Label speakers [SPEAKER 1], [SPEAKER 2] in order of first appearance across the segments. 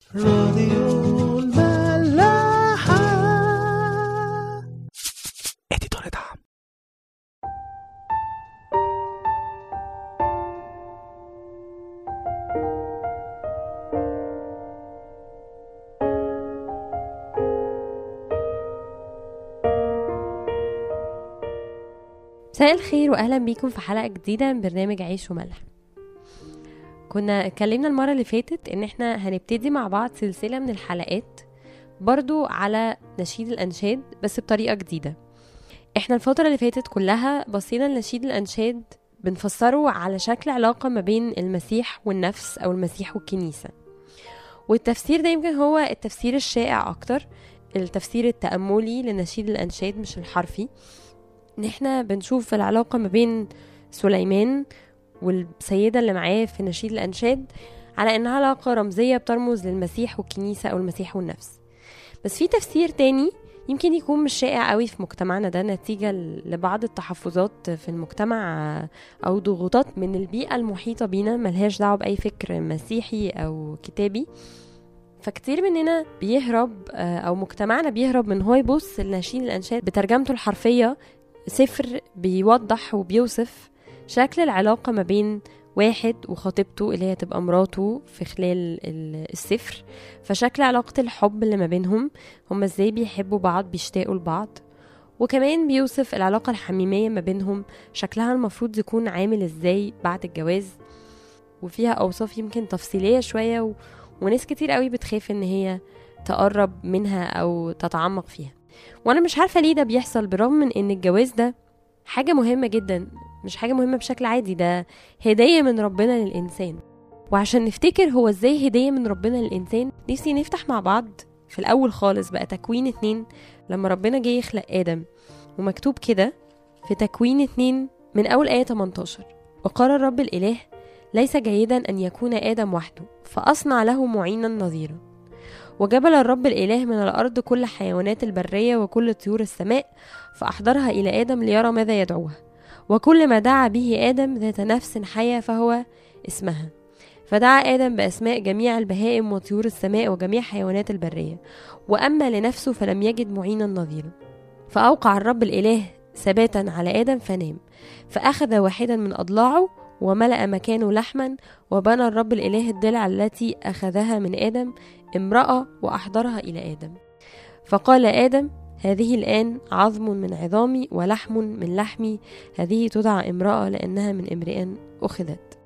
[SPEAKER 1] راديو الملاحة
[SPEAKER 2] اديتور دعم
[SPEAKER 3] مساء الخير واهلا بيكم في حلقه جديده من برنامج عيش وملح كنا اتكلمنا المره اللي فاتت ان احنا هنبتدي مع بعض سلسله من الحلقات برضو على نشيد الانشاد بس بطريقه جديده احنا الفتره اللي فاتت كلها بصينا لنشيد الانشاد بنفسره على شكل علاقه ما بين المسيح والنفس او المسيح والكنيسه والتفسير ده يمكن هو التفسير الشائع اكتر التفسير التأملي لنشيد الأنشاد مش الحرفي ان احنا بنشوف العلاقة ما بين سليمان والسيدة اللي معاه في نشيد الأنشاد على إنها علاقة رمزية بترمز للمسيح والكنيسة أو المسيح والنفس بس في تفسير تاني يمكن يكون مش شائع قوي في مجتمعنا ده نتيجة لبعض التحفظات في المجتمع أو ضغوطات من البيئة المحيطة بينا ملهاش دعوة بأي فكر مسيحي أو كتابي فكتير مننا بيهرب آه، أو مجتمعنا بيهرب من هو يبص لنشيد الأنشاد بترجمته الحرفية سفر بيوضح وبيوصف شكل العلاقة ما بين واحد وخطيبته اللي هي تبقى مراته في خلال ال- السفر فشكل علاقة الحب اللي ما بينهم هما ازاي بيحبوا بعض بيشتاقوا لبعض وكمان بيوصف العلاقة الحميمية ما بينهم شكلها المفروض يكون عامل ازاي بعد الجواز وفيها أوصاف يمكن تفصيلية شوية و... وناس كتير قوي بتخاف ان هي تقرب منها أو تتعمق فيها وانا مش عارفه ليه ده بيحصل بالرغم من ان الجواز ده حاجه مهمه جدا مش حاجه مهمه بشكل عادي ده هديه من ربنا للانسان وعشان نفتكر هو ازاي هديه من ربنا للانسان نفسي نفتح مع بعض في الاول خالص بقى تكوين اتنين لما ربنا جه يخلق ادم ومكتوب كده في تكوين اتنين من اول ايه 18 وقال الرب الاله ليس جيدا ان يكون ادم وحده فاصنع له معينا نظيرا وجبل الرب الإله من الأرض كل حيوانات البرية وكل طيور السماء فأحضرها إلى آدم ليرى ماذا يدعوها وكل ما دعا به آدم ذات نفس حية فهو اسمها فدعا آدم بأسماء جميع البهائم وطيور السماء وجميع حيوانات البرية وأما لنفسه فلم يجد معينا نظيرا فأوقع الرب الإله ثباتا على آدم فنام فأخذ واحدا من أضلاعه وملأ مكانه لحما وبنى الرب الإله الضلع التي أخذها من آدم امرأة وأحضرها إلى آدم فقال آدم هذه الآن عظم من عظامي ولحم من لحمي هذه تدعى امرأة لأنها من امرئ أخذت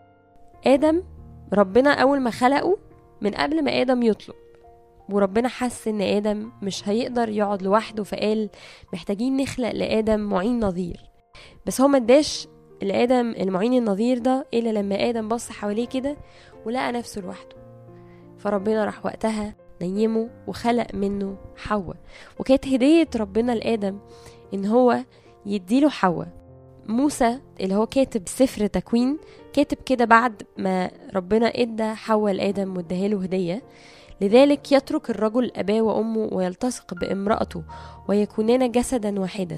[SPEAKER 3] آدم ربنا أول ما خلقه من قبل ما آدم يطلب وربنا حس ان ادم مش هيقدر يقعد لوحده فقال محتاجين نخلق لادم معين نظير بس هو ما اداش لادم المعين النظير ده الا لما ادم بص حواليه كده ولقى نفسه لوحده فربنا راح وقتها نيمه وخلق منه حواء وكانت هدية ربنا لآدم إن هو يديله حواء موسى اللي هو كاتب سفر تكوين كاتب كده بعد ما ربنا ادى حواء لآدم واداها هدية لذلك يترك الرجل أباه وأمه ويلتصق بامرأته ويكونان جسدا واحدا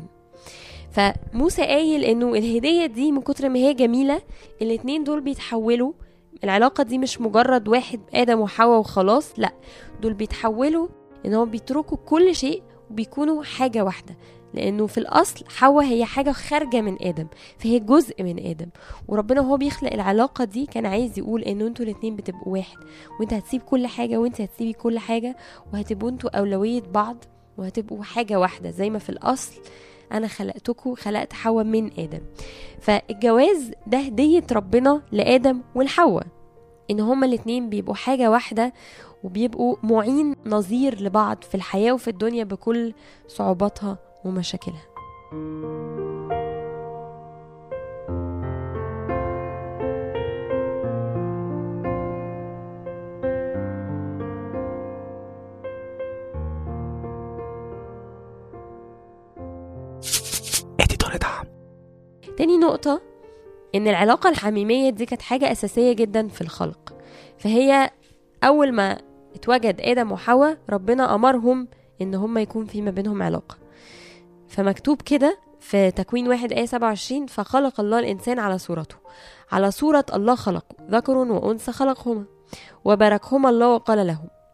[SPEAKER 3] فموسى قايل انه الهدية دي من كتر ما هي جميلة الاتنين دول بيتحولوا العلاقة دي مش مجرد واحد آدم وحواء وخلاص لا دول بيتحولوا ان هو بيتركوا كل شيء وبيكونوا حاجة واحدة لأنه في الأصل حواء هي حاجة خارجة من آدم فهي جزء من آدم وربنا وهو بيخلق العلاقة دي كان عايز يقول إن انتوا الاتنين بتبقوا واحد وانت هتسيب كل حاجة وانت هتسيبي كل حاجة وهتبقوا انتوا أولوية بعض وهتبقوا حاجة واحدة زي ما في الأصل أنا خلقتكم خلقت حواء من آدم فالجواز ده هدية ربنا لآدم والحواء إن هما الاتنين بيبقوا حاجة واحدة وبيبقوا معين نظير لبعض في الحياة وفي الدنيا بكل صعوباتها ومشاكلها
[SPEAKER 2] اديتور دعم
[SPEAKER 3] تاني نقطة إن العلاقة الحميمية دي كانت حاجة أساسية جدا في الخلق فهي أول ما اتوجد آدم وحواء ربنا أمرهم إن هما يكون في ما بينهم علاقة فمكتوب كده في تكوين واحد آية 27 فخلق الله الإنسان على صورته على صورة الله خلقه ذكر وأنثى خلقهما وباركهما الله وقال لهم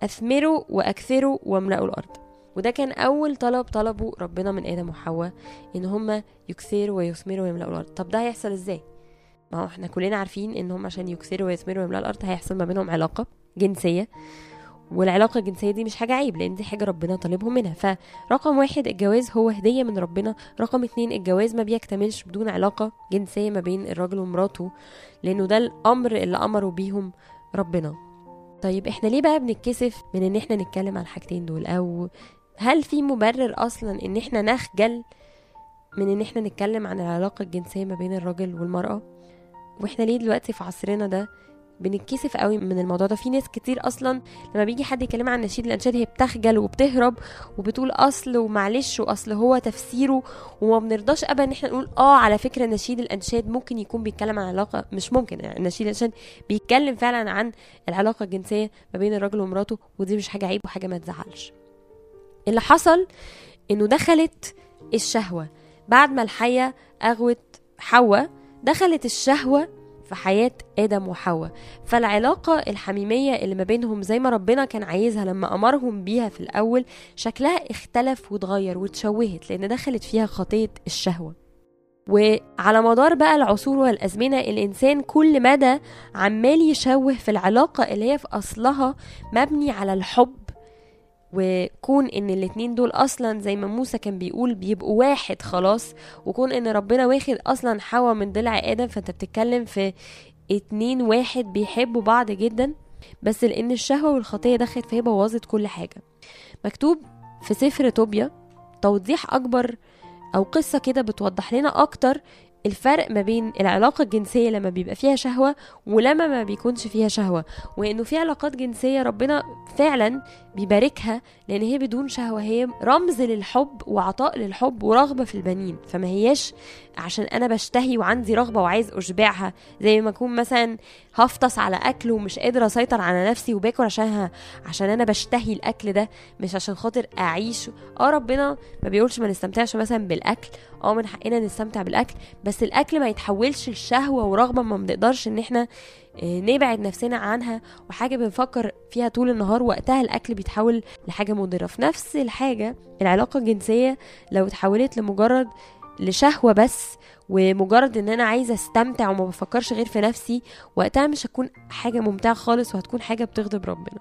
[SPEAKER 3] أثمروا وأكثروا واملأوا الأرض وده كان أول طلب طلبه ربنا من آدم وحواء إن هما يكثروا ويثمروا ويملأوا الأرض طب ده هيحصل إزاي؟ ما هو احنا كلنا عارفين إن هم عشان يكثروا ويثمروا ويملأوا الأرض هيحصل ما بينهم علاقة جنسية والعلاقة الجنسية دي مش حاجة عيب لأن دي حاجة ربنا طالبهم منها فرقم واحد الجواز هو هدية من ربنا رقم اتنين الجواز ما بيكتملش بدون علاقة جنسية ما بين الراجل ومراته لأنه ده الأمر اللي أمروا بيهم ربنا طيب احنا ليه بقى بنتكسف من ان احنا نتكلم عن الحاجتين دول او هل في مبرر اصلا ان احنا نخجل من ان احنا نتكلم عن العلاقة الجنسية ما بين الراجل والمرأة واحنا ليه دلوقتي في عصرنا ده بنتكسف قوي من الموضوع ده في ناس كتير اصلا لما بيجي حد يكلمها عن نشيد الانشاد هي بتخجل وبتهرب وبتقول اصل ومعلش واصل هو تفسيره وما بنرضاش ابدا ان احنا نقول اه على فكره نشيد الانشاد ممكن يكون بيتكلم عن علاقه مش ممكن يعني نشيد الانشاد بيتكلم فعلا عن العلاقه الجنسيه ما بين الراجل ومراته ودي مش حاجه عيب وحاجه ما تزعلش اللي حصل انه دخلت الشهوه بعد ما الحيه اغوت حواء دخلت الشهوه في حياة آدم وحواء فالعلاقة الحميمية اللي ما بينهم زي ما ربنا كان عايزها لما أمرهم بيها في الأول شكلها اختلف واتغير واتشوهت لأن دخلت فيها خطية الشهوة وعلى مدار بقى العصور والأزمنة الإنسان كل مدى عمال يشوه في العلاقة اللي هي في أصلها مبني على الحب وكون ان الاتنين دول اصلا زي ما موسى كان بيقول بيبقوا واحد خلاص وكون ان ربنا واخد اصلا حواء من ضلع ادم فانت بتتكلم في اتنين واحد بيحبوا بعض جدا بس لان الشهوة والخطية دخلت فهي بوظت كل حاجة مكتوب في سفر توبيا توضيح اكبر او قصة كده بتوضح لنا اكتر الفرق ما بين العلاقة الجنسية لما بيبقى فيها شهوة ولما ما بيكونش فيها شهوة وانه في علاقات جنسية ربنا فعلا بيباركها لان هي بدون شهوة هي رمز للحب وعطاء للحب ورغبة في البنين فما هياش عشان انا بشتهي وعندي رغبة وعايز اشبعها زي ما اكون مثلا هفطس على اكل ومش قادرة اسيطر على نفسي وباكل عشانها عشان انا بشتهي الاكل ده مش عشان خاطر اعيش اه ربنا ما بيقولش ما نستمتعش مثلا بالاكل اه من حقنا نستمتع بالاكل بس الاكل ما يتحولش لشهوة ورغبة ما بنقدرش ان احنا نبعد نفسنا عنها وحاجة بنفكر فيها طول النهار وقتها الأكل بيتحول لحاجة مضرة في نفس الحاجة العلاقة الجنسية لو اتحولت لمجرد لشهوة بس ومجرد ان انا عايزة استمتع وما بفكرش غير في نفسي وقتها مش هتكون حاجة ممتعة خالص وهتكون حاجة بتغضب ربنا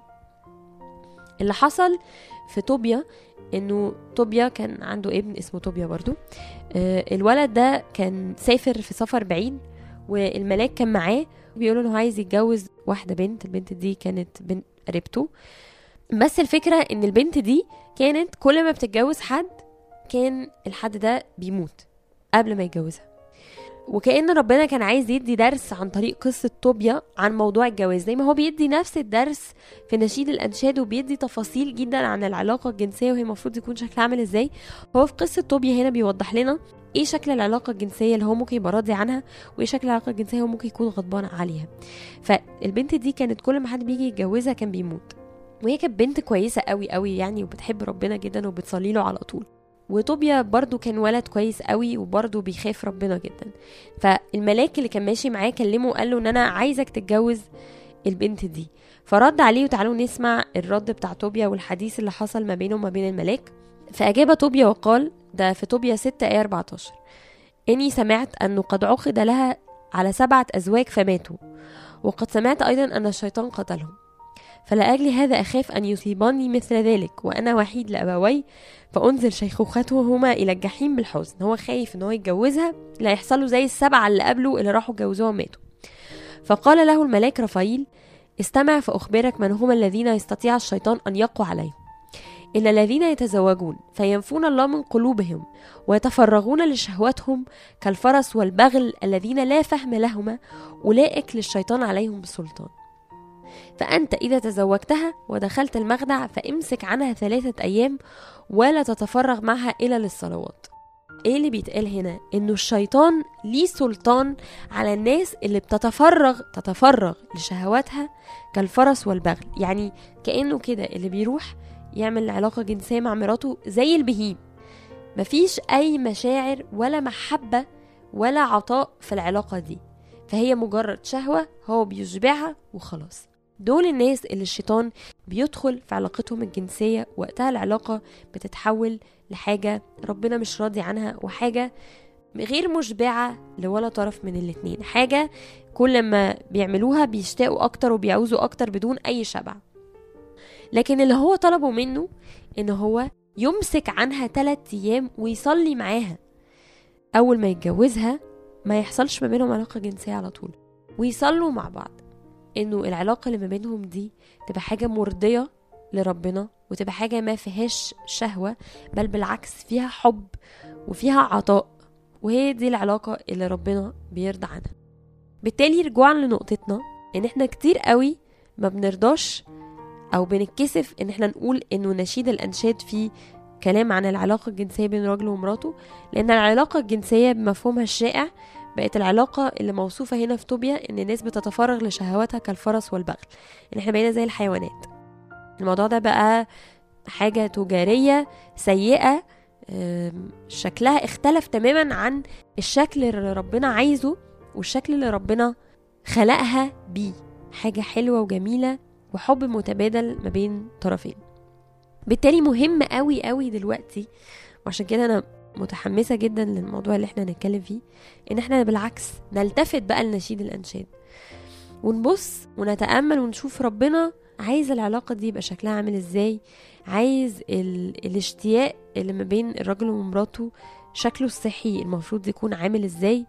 [SPEAKER 3] اللي حصل في طوبيا انه طوبيا كان عنده ابن اسمه طوبيا برضو آه الولد ده كان سافر في سفر بعيد والملاك كان معاه بيقولوا انه عايز يتجوز واحدة بنت البنت دي كانت بنت قريبته بس الفكرة ان البنت دي كانت كل ما بتتجوز حد كان الحد ده بيموت قبل ما يتجوزها وكأن ربنا كان عايز يدي درس عن طريق قصة طوبيا عن موضوع الجواز زي ما هو بيدي نفس الدرس في نشيد الأنشاد وبيدي تفاصيل جدا عن العلاقة الجنسية وهي المفروض يكون شكلها عامل ازاي هو في قصة طوبيا هنا بيوضح لنا ايه شكل العلاقة الجنسية اللي هو ممكن يبقى راضي عنها وايه شكل العلاقة الجنسية هو ممكن يكون غضبان عليها فالبنت دي كانت كل ما حد بيجي يتجوزها كان بيموت وهي كانت بنت كويسة قوي قوي يعني وبتحب ربنا جدا وبتصلي له على طول وطوبيا برضو كان ولد كويس قوي وبرضو بيخاف ربنا جدا فالملاك اللي كان ماشي معاه كلمه وقال له ان انا عايزك تتجوز البنت دي فرد عليه وتعالوا نسمع الرد بتاع طوبيا والحديث اللي حصل ما بينه وما بين الملاك فأجاب طوبيا وقال ده في طوبيا 6 آية 14 إني سمعت أنه قد عقد لها على سبعة أزواج فماتوا وقد سمعت أيضا أن الشيطان قتلهم فلأجل هذا أخاف أن يصيبني مثل ذلك وأنا وحيد لأبوي فأنزل شيخوختهما إلى الجحيم بالحزن هو خايف إن هو يتجوزها لا يحصل له زي السبعة اللي قبله اللي راحوا اتجوزوها وماتوا فقال له الملاك رفايل استمع فأخبرك من هم الذين يستطيع الشيطان أن يقوى عليهم إن الذين يتزوجون فينفون الله من قلوبهم ويتفرغون لشهواتهم كالفرس والبغل الذين لا فهم لهما أولئك للشيطان عليهم بسلطان فأنت إذا تزوجتها ودخلت المخدع فامسك عنها ثلاثة أيام ولا تتفرغ معها إلا للصلوات ايه اللي بيتقال هنا انه الشيطان ليه سلطان على الناس اللي بتتفرغ تتفرغ لشهواتها كالفرس والبغل يعني كانه كده اللي بيروح يعمل علاقة جنسية مع مراته زي البهيم مفيش أي مشاعر ولا محبة ولا عطاء في العلاقة دي فهي مجرد شهوة هو بيشبعها وخلاص دول الناس اللي الشيطان بيدخل في علاقتهم الجنسية وقتها العلاقة بتتحول لحاجة ربنا مش راضي عنها وحاجة غير مشبعة لولا طرف من الاتنين حاجة كل ما بيعملوها بيشتاقوا أكتر وبيعوزوا أكتر بدون أي شبع لكن اللي هو طلبه منه إن هو يمسك عنها تلات أيام ويصلي معاها أول ما يتجوزها ما يحصلش ما بينهم علاقة جنسية على طول ويصلوا مع بعض إنه العلاقة اللي ما بينهم دي تبقى حاجة مرضية لربنا وتبقى حاجة ما فيهاش شهوة بل بالعكس فيها حب وفيها عطاء وهي دي العلاقة اللي ربنا بيرضى عنها بالتالي رجوعا لنقطتنا ان احنا كتير قوي ما بنرضاش او بنتكسف ان احنا نقول انه نشيد الانشاد فيه كلام عن العلاقة الجنسية بين راجل ومراته لان العلاقة الجنسية بمفهومها الشائع بقت العلاقة اللي موصوفة هنا في طوبيا ان الناس بتتفرغ لشهواتها كالفرس والبغل ان احنا بقينا زي الحيوانات الموضوع ده بقى حاجة تجارية سيئة أم، شكلها اختلف تماما عن الشكل اللي ربنا عايزه والشكل اللي ربنا خلقها بيه حاجة حلوة وجميلة وحب متبادل ما بين طرفين بالتالي مهم قوي قوي دلوقتي وعشان كده انا متحمسة جدا للموضوع اللي احنا هنتكلم فيه ان احنا بالعكس نلتفت بقى لنشيد الانشاد ونبص ونتأمل ونشوف ربنا عايز العلاقة دي يبقى شكلها عامل ازاي عايز ال... الاشتياق اللي ما بين الراجل ومراته شكله الصحي المفروض يكون عامل ازاي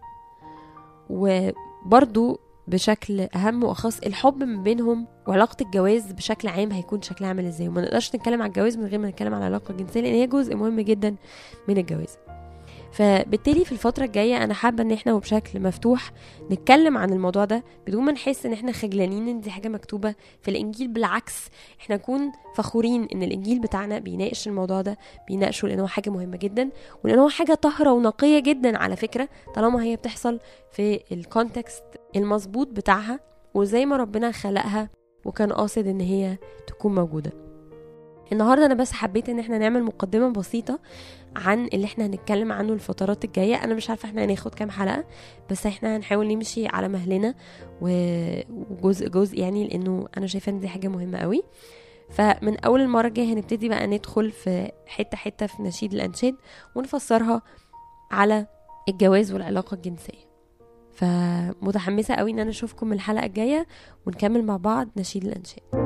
[SPEAKER 3] وبرضو بشكل اهم واخص الحب ما بينهم وعلاقه الجواز بشكل عام هيكون شكلها عامل ازاي وما نقدرش نتكلم على الجواز من غير ما نتكلم على العلاقه الجنسيه لان هي جزء مهم جدا من الجواز فبالتالي في الفترة الجاية أنا حابة إن إحنا وبشكل مفتوح نتكلم عن الموضوع ده بدون ما نحس إن إحنا خجلانين إن دي حاجة مكتوبة في الإنجيل بالعكس إحنا نكون فخورين إن الإنجيل بتاعنا بيناقش الموضوع ده بيناقشه لأن هو حاجة مهمة جدا ولأن هو حاجة طاهرة ونقية جدا على فكرة طالما هي بتحصل في الكونتكست المظبوط بتاعها وزي ما ربنا خلقها وكان قاصد إن هي تكون موجودة النهارده انا بس حبيت ان احنا نعمل مقدمه بسيطه عن اللي احنا هنتكلم عنه الفترات الجايه انا مش عارفه احنا هناخد كام حلقه بس احنا هنحاول نمشي على مهلنا و- وجزء جزء يعني لانه انا شايفه ان دي حاجه مهمه قوي فمن اول المره الجايه هنبتدي بقى ندخل في حته حته في نشيد الانشاد ونفسرها على الجواز والعلاقه الجنسيه فمتحمسه قوي ان انا اشوفكم الحلقه الجايه ونكمل مع بعض نشيد الانشاد